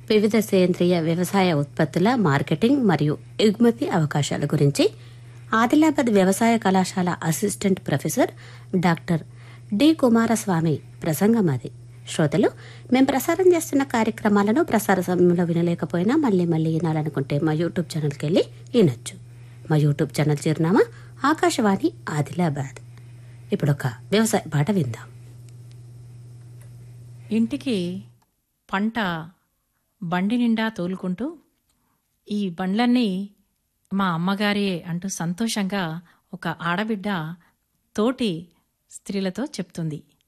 వివిధ సేంద్రియ వ్యవసాయ ఉత్పత్తుల మార్కెటింగ్ మరియు ఎగుమతి అవకాశాల గురించి ఆదిలాబాద్ వ్యవసాయ కళాశాల assistant professor doctor D Kumaraswamy ప్రసంగం అది శ్రోతలు మేము ప్రసారం చేస్తున్న కార్యక్రమాలను ప్రసార సమయంలో వినలేకపోయినా మళ్ళీ మళ్ళీ వినాలనుకుంటే మా యూట్యూబ్ ఛానల్కి వెళ్ళి వినొచ్చు మా యూట్యూబ్ ఛానల్ చిరునామా ఆకాశవాణి ఆదిలాబాద్ ఇప్పుడు ఒక వ్యవసాయ పాట విందాం ఇంటికి పంట బండి నిండా తోలుకుంటూ ఈ బండ్లన్నీ మా అమ్మగారి అంటూ సంతోషంగా ఒక ఆడబిడ్డ తోటి స్త్రీలతో చెప్తుంది